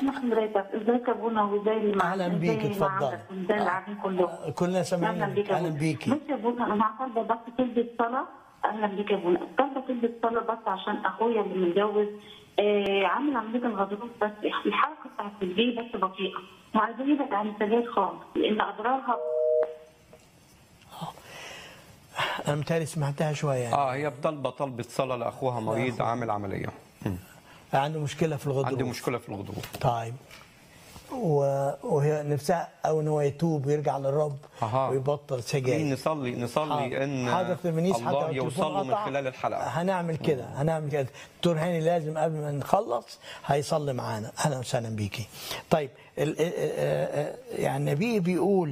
احنا في مرايتك ازيك يا ابونا وازاي اللي معاك أهلاً بيك، إزاي اتفضل. معاك وازاي اللي قاعدين كلهم كلنا سامعين اهلا بيك يا اهلا ابونا بيكي بص يا ابونا انا طالبه بس تلبس صلاه اهلا بيك يا ابونا طالبه تلبس صلاه بس عشان اخويا اللي متجوز آه عامل عمليه الغضروف بس الحركه بتاعت رجليه بس بطيئه وعايزين يبعد عن السجاير خالص لان اضرارها انا متهيألي سمعتها شويه يعني. اه هي طالبه طلبه صلاه لاخوها مريض عامل عمليه مم. عنده مشكله في الغضروف عندي مشكله في الغضروف طيب و... وهي نفسها او ان هو يتوب ويرجع للرب أها. ويبطل مين سجاير نصلي نصلي ان حاضر في المنيس حتى الله لو التليفون يوصل له من قطع، خلال الحلقه هنعمل كده هنعمل كده دكتور هاني لازم قبل ما نخلص هيصلي معانا اهلا وسهلا بيكي طيب ال... ال- ال- يعني النبي بيقول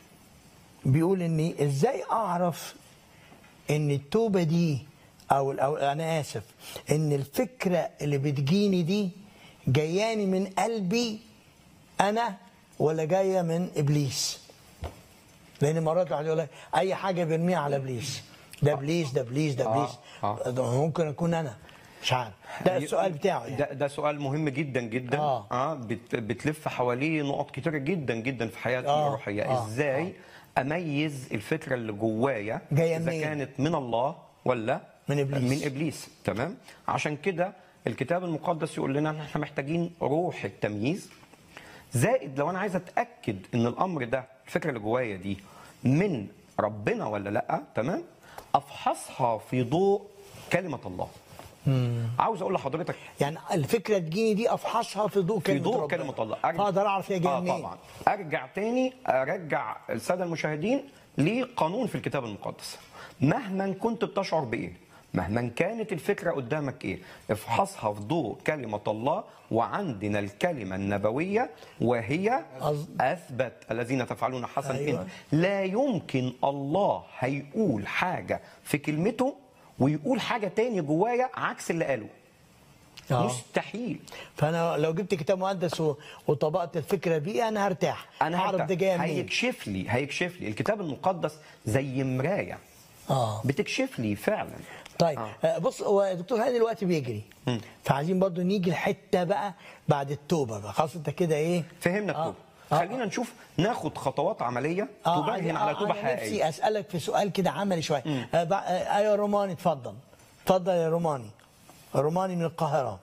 بيقول اني ازاي اعرف ان التوبه دي او او انا اسف ان الفكره اللي بتجيني دي جاياني من قلبي انا ولا جايه من ابليس لان مرات واحد يقول لك اي حاجه بيرميها على ابليس ده ابليس ده ابليس ده آه، ابليس آه. ده ممكن اكون انا مش عارف ده السؤال بتاعه يعني. ده, ده سؤال مهم جدا جدا آه. اه بت بتلف حواليه نقط كتيره جدا جدا في حياتي آه، الروحيه آه، ازاي اميز الفكره اللي جوايا جاية اذا منين؟ كانت من الله ولا من إبليس. من ابليس تمام عشان كده الكتاب المقدس يقول لنا ان احنا محتاجين روح التمييز زائد لو انا عايز اتاكد ان الامر ده الفكره اللي جوايا دي من ربنا ولا لا تمام افحصها في ضوء كلمه الله عاوز اقول لحضرتك يعني الفكره تجيني دي افحصها في ضوء في كلمه ضوء ربنا. كلمه الله فاقدر اعرف هي جايه آه منين طبعا ارجع تاني ارجع الساده المشاهدين لقانون في الكتاب المقدس مهما كنت بتشعر بايه مهما كانت الفكره قدامك ايه افحصها في ضوء كلمه الله وعندنا الكلمه النبويه وهي أز- اثبت الذين تفعلون حسنا أيوة. إن لا يمكن الله هيقول حاجه في كلمته ويقول حاجه تاني جوايا عكس اللي قاله آه. مستحيل فانا لو جبت كتاب مقدس و- وطبقت الفكره بيه انا هرتاح انا هعرف هرتاح. دي جايه منين هيكشف لي هيكشف لي الكتاب المقدس زي مرايه اه بتكشف لي فعلا طيب آه. آه. بص هو الدكتور هاني دلوقتي بيجري فعايزين برضو نيجي الحته بقى بعد التوبه بقى خلاص انت كده ايه فهمنا آه. التوبه آه. خلينا نشوف ناخد خطوات عمليه تبين على توبه أنا نفسي حقيقيه اسالك في سؤال كده عملي شويه آه بع- آه ايوه روماني اتفضل اتفضل يا روماني روماني من القاهره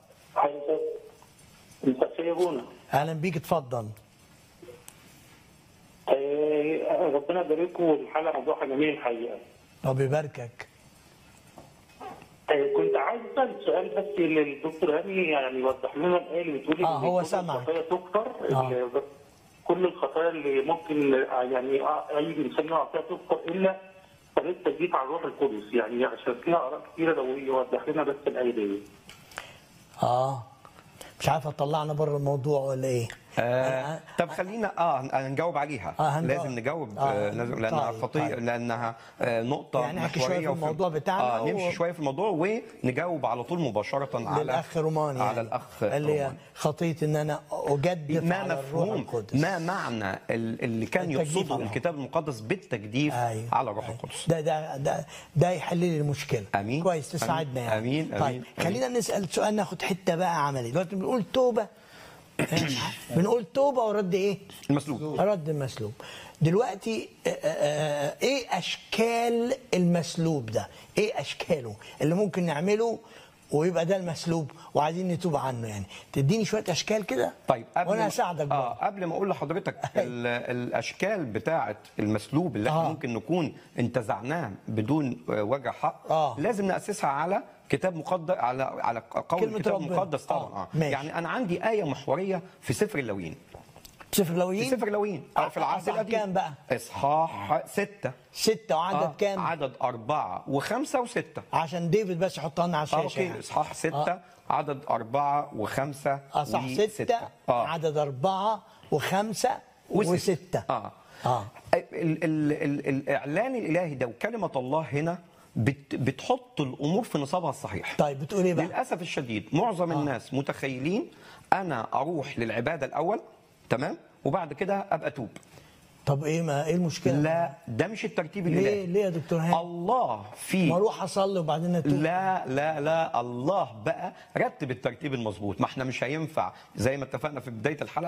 مساء الخير يا ابونا اهلا بيك اتفضل آه، ربنا يبارككم والحلقه موضوعها جميل الحقيقه ربي يباركك آه، كنت عايز اسال سؤال بس للدكتور هاني يعني يوضح لنا الايه اللي بتقول آه، إن هو كل سمعك. الخطايا تغفر آه. ال- كل الخطايا اللي ممكن آه، يعني آه، اي انسان يقع فيها تغفر الا طريقه تجديد على الروح القدس يعني عشان فيها اراء كثيره لو يوضح لنا بس الايه دي اه مش عارف طلعنا بره الموضوع ولا ايه آه طب خلينا اه هنجاوب عليها آه، هنجاوب. لازم نجاوب آه، آه لازم لانها طيب، خطيه طيب. لانها آه نقطه يعني نحكي شوية في محورية وفي- الموضوع بتاعنا اه و- نمشي شويه في الموضوع ونجاوب على طول مباشره على للاخ روماني على يعني. الاخ اللي هي روماني. خطيه ان انا اجدف ما على الروح مفهوم القدس ما معنى ال- اللي كان التجديف يقصده على الكتاب المقدس بالتجديف أيوة. على الروح أيوة. القدس ده ده ده ده يحل لي المشكله أمين. كويس تساعدنا يعني أمين. أمين. طيب أمين. خلينا نسال سؤال ناخد حته بقى عملي دلوقتي بنقول توبه بنقول توبه ورد ايه؟ المسلوب رد المسلوب دلوقتي آه، آه، آه، ايه اشكال المسلوب ده؟ ايه اشكاله اللي ممكن نعمله ويبقى ده المسلوب وعايزين نتوب عنه يعني تديني شويه اشكال كده طيب قبل وانا ما- هساعدك اه برضه قبل ما اقول لحضرتك ال- الاشكال بتاعه المسلوب اللي احنا آه. ممكن نكون انتزعناه بدون آه، وجه حق آه. لازم ناسسها على كتاب مقدس على على قول كلمة الكتاب ربنا. المقدس طبعا آه، آه. ماشي. يعني انا عندي ايه محوريه في سفر اللاويين سفر في لويين سفر اللاويين آه، في العهد أصحاح القديم كام بقى؟ اصحاح ستة ستة وعدد آه. كام؟ عدد أربعة وخمسة وستة عشان ديفيد بس يحطها لنا على آه، الشاشه أوكي يعني. إصحاح ستة عدد أربعة وخمسة اصح وستة. ستة آه. عدد أربعة وخمسة وستة. وستة اه اه ال ال ال الاعلان الالهي ده وكلمه الله هنا بت بتحط الامور في نصابها الصحيح طيب بتقول ايه بقى؟ للاسف الشديد معظم آه. الناس متخيلين انا اروح للعباده الاول تمام وبعد كده ابقى اتوب طب ايه ما ايه المشكله لا ده مش الترتيب ليه الالهي ليه يا دكتور هاني الله في ما اروح اصلي وبعدين اتوب لا لا لا الله بقى رتب الترتيب المظبوط ما احنا مش هينفع زي ما اتفقنا في بدايه الحلقه